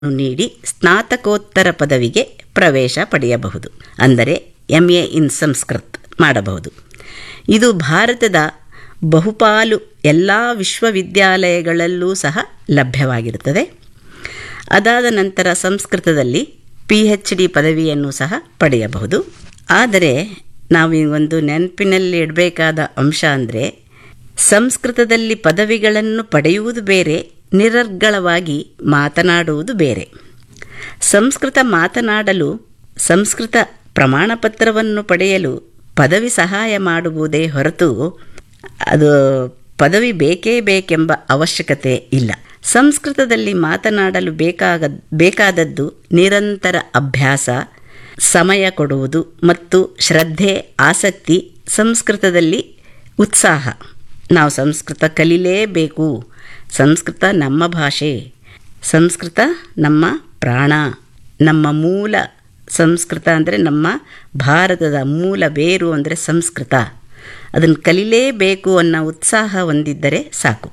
ನೀಡಿ ಸ್ನಾತಕೋತ್ತರ ಪದವಿಗೆ ಪ್ರವೇಶ ಪಡೆಯಬಹುದು ಅಂದರೆ ಎಂ ಎ ಇನ್ ಸಂಸ್ಕೃತ್ ಮಾಡಬಹುದು ಇದು ಭಾರತದ ಬಹುಪಾಲು ಎಲ್ಲ ವಿಶ್ವವಿದ್ಯಾಲಯಗಳಲ್ಲೂ ಸಹ ಲಭ್ಯವಾಗಿರುತ್ತದೆ ಅದಾದ ನಂತರ ಸಂಸ್ಕೃತದಲ್ಲಿ ಪಿ ಎಚ್ ಡಿ ಪದವಿಯನ್ನು ಸಹ ಪಡೆಯಬಹುದು ಆದರೆ ನಾವು ಈ ಒಂದು ನೆನಪಿನಲ್ಲಿ ಇಡಬೇಕಾದ ಅಂಶ ಅಂದರೆ ಸಂಸ್ಕೃತದಲ್ಲಿ ಪದವಿಗಳನ್ನು ಪಡೆಯುವುದು ಬೇರೆ ನಿರರ್ಗಳವಾಗಿ ಮಾತನಾಡುವುದು ಬೇರೆ ಸಂಸ್ಕೃತ ಮಾತನಾಡಲು ಸಂಸ್ಕೃತ ಪ್ರಮಾಣಪತ್ರವನ್ನು ಪಡೆಯಲು ಪದವಿ ಸಹಾಯ ಮಾಡುವುದೇ ಹೊರತು ಅದು ಪದವಿ ಬೇಕೇ ಬೇಕೆಂಬ ಅವಶ್ಯಕತೆ ಇಲ್ಲ ಸಂಸ್ಕೃತದಲ್ಲಿ ಮಾತನಾಡಲು ಬೇಕಾಗ ಬೇಕಾದದ್ದು ನಿರಂತರ ಅಭ್ಯಾಸ ಸಮಯ ಕೊಡುವುದು ಮತ್ತು ಶ್ರದ್ಧೆ ಆಸಕ್ತಿ ಸಂಸ್ಕೃತದಲ್ಲಿ ಉತ್ಸಾಹ ನಾವು ಸಂಸ್ಕೃತ ಕಲಿಲೇಬೇಕು ಸಂಸ್ಕೃತ ನಮ್ಮ ಭಾಷೆ ಸಂಸ್ಕೃತ ನಮ್ಮ ಪ್ರಾಣ ನಮ್ಮ ಮೂಲ ಸಂಸ್ಕೃತ ಅಂದರೆ ನಮ್ಮ ಭಾರತದ ಮೂಲ ಬೇರು ಅಂದರೆ ಸಂಸ್ಕೃತ ಅದನ್ನು ಕಲಿಲೇಬೇಕು ಅನ್ನೋ ಉತ್ಸಾಹ ಹೊಂದಿದ್ದರೆ ಸಾಕು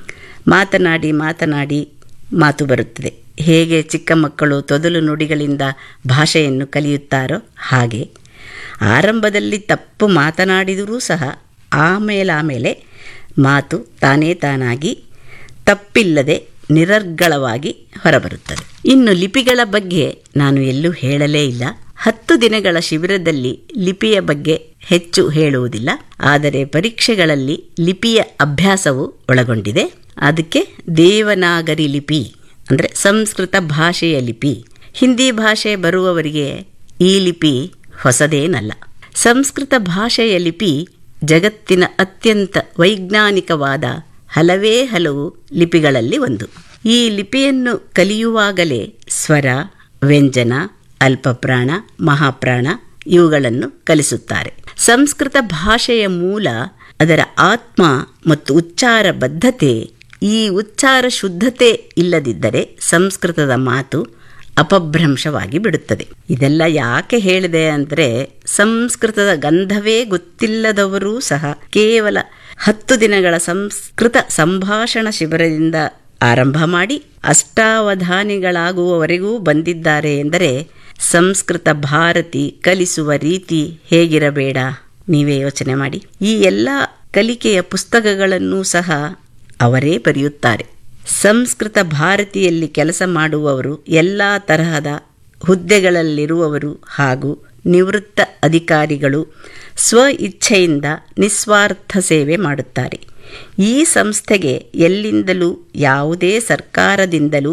ಮಾತನಾಡಿ ಮಾತನಾಡಿ ಮಾತು ಬರುತ್ತದೆ ಹೇಗೆ ಚಿಕ್ಕ ಮಕ್ಕಳು ತೊದಲು ನುಡಿಗಳಿಂದ ಭಾಷೆಯನ್ನು ಕಲಿಯುತ್ತಾರೋ ಹಾಗೆ ಆರಂಭದಲ್ಲಿ ತಪ್ಪು ಮಾತನಾಡಿದರೂ ಸಹ ಆಮೇಲೆ ಆಮೇಲೆ ಮಾತು ತಾನೇ ತಾನಾಗಿ ತಪ್ಪಿಲ್ಲದೆ ನಿರರ್ಗಳವಾಗಿ ಹೊರಬರುತ್ತದೆ ಇನ್ನು ಲಿಪಿಗಳ ಬಗ್ಗೆ ನಾನು ಎಲ್ಲೂ ಹೇಳಲೇ ಇಲ್ಲ ಹತ್ತು ದಿನಗಳ ಶಿಬಿರದಲ್ಲಿ ಲಿಪಿಯ ಬಗ್ಗೆ ಹೆಚ್ಚು ಹೇಳುವುದಿಲ್ಲ ಆದರೆ ಪರೀಕ್ಷೆಗಳಲ್ಲಿ ಲಿಪಿಯ ಅಭ್ಯಾಸವು ಒಳಗೊಂಡಿದೆ ಅದಕ್ಕೆ ದೇವನಾಗರಿ ಲಿಪಿ ಅಂದರೆ ಸಂಸ್ಕೃತ ಭಾಷೆಯ ಲಿಪಿ ಹಿಂದಿ ಭಾಷೆ ಬರುವವರಿಗೆ ಈ ಲಿಪಿ ಹೊಸದೇನಲ್ಲ ಸಂಸ್ಕೃತ ಭಾಷೆಯ ಲಿಪಿ ಜಗತ್ತಿನ ಅತ್ಯಂತ ವೈಜ್ಞಾನಿಕವಾದ ಹಲವೇ ಹಲವು ಲಿಪಿಗಳಲ್ಲಿ ಒಂದು ಈ ಲಿಪಿಯನ್ನು ಕಲಿಯುವಾಗಲೇ ಸ್ವರ ವ್ಯಂಜನ ಅಲ್ಪಪ್ರಾಣ ಮಹಾಪ್ರಾಣ ಇವುಗಳನ್ನು ಕಲಿಸುತ್ತಾರೆ ಸಂಸ್ಕೃತ ಭಾಷೆಯ ಮೂಲ ಅದರ ಆತ್ಮ ಮತ್ತು ಉಚ್ಚಾರ ಬದ್ಧತೆ ಈ ಉಚ್ಚಾರ ಶುದ್ಧತೆ ಇಲ್ಲದಿದ್ದರೆ ಸಂಸ್ಕೃತದ ಮಾತು ಅಪಭ್ರಂಶವಾಗಿ ಬಿಡುತ್ತದೆ ಇದೆಲ್ಲ ಯಾಕೆ ಹೇಳಿದೆ ಅಂದರೆ ಸಂಸ್ಕೃತದ ಗಂಧವೇ ಗೊತ್ತಿಲ್ಲದವರೂ ಸಹ ಕೇವಲ ಹತ್ತು ದಿನಗಳ ಸಂಸ್ಕೃತ ಸಂಭಾಷಣ ಶಿಬಿರದಿಂದ ಆರಂಭ ಮಾಡಿ ಅಷ್ಟಾವಧಾನಿಗಳಾಗುವವರೆಗೂ ಬಂದಿದ್ದಾರೆ ಎಂದರೆ ಸಂಸ್ಕೃತ ಭಾರತಿ ಕಲಿಸುವ ರೀತಿ ಹೇಗಿರಬೇಡ ನೀವೇ ಯೋಚನೆ ಮಾಡಿ ಈ ಎಲ್ಲ ಕಲಿಕೆಯ ಪುಸ್ತಕಗಳನ್ನೂ ಸಹ ಅವರೇ ಬರೆಯುತ್ತಾರೆ ಸಂಸ್ಕೃತ ಭಾರತಿಯಲ್ಲಿ ಕೆಲಸ ಮಾಡುವವರು ಎಲ್ಲ ತರಹದ ಹುದ್ದೆಗಳಲ್ಲಿರುವವರು ಹಾಗೂ ನಿವೃತ್ತ ಅಧಿಕಾರಿಗಳು ಸ್ವ ಇಚ್ಛೆಯಿಂದ ನಿಸ್ವಾರ್ಥ ಸೇವೆ ಮಾಡುತ್ತಾರೆ ಈ ಸಂಸ್ಥೆಗೆ ಎಲ್ಲಿಂದಲೂ ಯಾವುದೇ ಸರ್ಕಾರದಿಂದಲೂ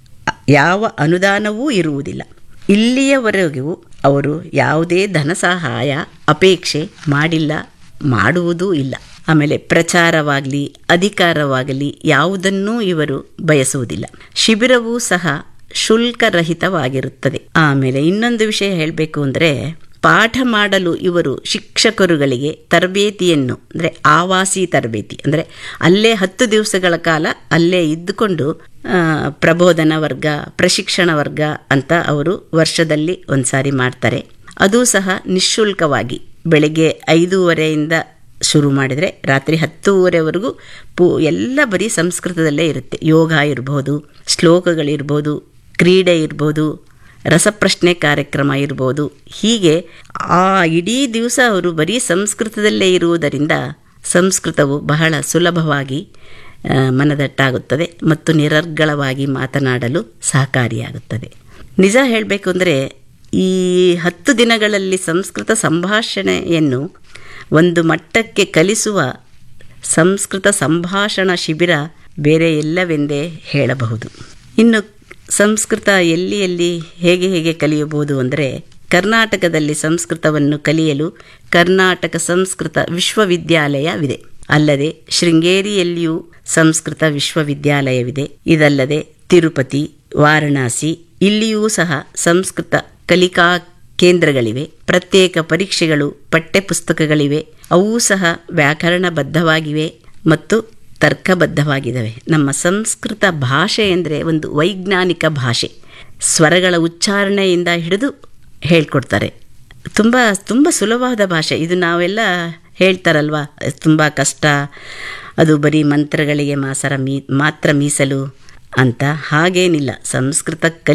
ಯಾವ ಅನುದಾನವೂ ಇರುವುದಿಲ್ಲ ಇಲ್ಲಿಯವರೆಗೂ ಅವರು ಯಾವುದೇ ಧನ ಸಹಾಯ ಅಪೇಕ್ಷೆ ಮಾಡಿಲ್ಲ ಮಾಡುವುದೂ ಇಲ್ಲ ಆಮೇಲೆ ಪ್ರಚಾರವಾಗಲಿ ಅಧಿಕಾರವಾಗಲಿ ಯಾವುದನ್ನೂ ಇವರು ಬಯಸುವುದಿಲ್ಲ ಶಿಬಿರವೂ ಸಹ ಶುಲ್ಕರಹಿತವಾಗಿರುತ್ತದೆ ಆಮೇಲೆ ಇನ್ನೊಂದು ವಿಷಯ ಹೇಳಬೇಕು ಅಂದರೆ ಪಾಠ ಮಾಡಲು ಇವರು ಶಿಕ್ಷಕರುಗಳಿಗೆ ತರಬೇತಿಯನ್ನು ಅಂದರೆ ಆವಾಸಿ ತರಬೇತಿ ಅಂದರೆ ಅಲ್ಲೇ ಹತ್ತು ದಿವಸಗಳ ಕಾಲ ಅಲ್ಲೇ ಇದ್ದುಕೊಂಡು ಪ್ರಬೋಧನ ವರ್ಗ ಪ್ರಶಿಕ್ಷಣ ವರ್ಗ ಅಂತ ಅವರು ವರ್ಷದಲ್ಲಿ ಒಂದು ಸಾರಿ ಮಾಡ್ತಾರೆ ಅದು ಸಹ ನಿಶುಲ್ಕವಾಗಿ ಬೆಳಗ್ಗೆ ಐದೂವರೆಯಿಂದ ಶುರು ಮಾಡಿದರೆ ರಾತ್ರಿ ಹತ್ತೂವರೆವರೆಗೂ ಪೂ ಎಲ್ಲ ಬರೀ ಸಂಸ್ಕೃತದಲ್ಲೇ ಇರುತ್ತೆ ಯೋಗ ಇರ್ಬೋದು ಶ್ಲೋಕಗಳಿರ್ಬೋದು ಕ್ರೀಡೆ ಇರ್ಬೋದು ರಸಪ್ರಶ್ನೆ ಕಾರ್ಯಕ್ರಮ ಇರ್ಬೋದು ಹೀಗೆ ಆ ಇಡೀ ದಿವಸ ಅವರು ಬರೀ ಸಂಸ್ಕೃತದಲ್ಲೇ ಇರುವುದರಿಂದ ಸಂಸ್ಕೃತವು ಬಹಳ ಸುಲಭವಾಗಿ ಮನದಟ್ಟಾಗುತ್ತದೆ ಮತ್ತು ನಿರರ್ಗಳವಾಗಿ ಮಾತನಾಡಲು ಸಹಕಾರಿಯಾಗುತ್ತದೆ ನಿಜ ಹೇಳಬೇಕು ಅಂದರೆ ಈ ಹತ್ತು ದಿನಗಳಲ್ಲಿ ಸಂಸ್ಕೃತ ಸಂಭಾಷಣೆಯನ್ನು ಒಂದು ಮಟ್ಟಕ್ಕೆ ಕಲಿಸುವ ಸಂಸ್ಕೃತ ಸಂಭಾಷಣಾ ಶಿಬಿರ ಬೇರೆ ಎಲ್ಲವೆಂದೇ ಹೇಳಬಹುದು ಇನ್ನು ಸಂಸ್ಕೃತ ಎಲ್ಲಿ ಎಲ್ಲಿ ಹೇಗೆ ಹೇಗೆ ಕಲಿಯಬಹುದು ಅಂದರೆ ಕರ್ನಾಟಕದಲ್ಲಿ ಸಂಸ್ಕೃತವನ್ನು ಕಲಿಯಲು ಕರ್ನಾಟಕ ಸಂಸ್ಕೃತ ವಿಶ್ವವಿದ್ಯಾಲಯವಿದೆ ಅಲ್ಲದೆ ಶೃಂಗೇರಿಯಲ್ಲಿಯೂ ಸಂಸ್ಕೃತ ವಿಶ್ವವಿದ್ಯಾಲಯವಿದೆ ಇದಲ್ಲದೆ ತಿರುಪತಿ ವಾರಣಾಸಿ ಇಲ್ಲಿಯೂ ಸಹ ಸಂಸ್ಕೃತ ಕಲಿಕಾ ಕೇಂದ್ರಗಳಿವೆ ಪ್ರತ್ಯೇಕ ಪರೀಕ್ಷೆಗಳು ಪಠ್ಯಪುಸ್ತಕಗಳಿವೆ ಅವು ಸಹ ವ್ಯಾಕರಣಬದ್ಧವಾಗಿವೆ ಮತ್ತು ತರ್ಕಬದ್ಧವಾಗಿದ್ದಾವೆ ನಮ್ಮ ಸಂಸ್ಕೃತ ಭಾಷೆ ಅಂದರೆ ಒಂದು ವೈಜ್ಞಾನಿಕ ಭಾಷೆ ಸ್ವರಗಳ ಉಚ್ಚಾರಣೆಯಿಂದ ಹಿಡಿದು ಹೇಳ್ಕೊಡ್ತಾರೆ ತುಂಬ ತುಂಬ ಸುಲಭವಾದ ಭಾಷೆ ಇದು ನಾವೆಲ್ಲ ಹೇಳ್ತಾರಲ್ವ ತುಂಬ ಕಷ್ಟ ಅದು ಬರೀ ಮಂತ್ರಗಳಿಗೆ ಮಾಸರ ಮೀ ಮಾತ್ರ ಮೀಸಲು ಅಂತ ಹಾಗೇನಿಲ್ಲ ಸಂಸ್ಕೃತ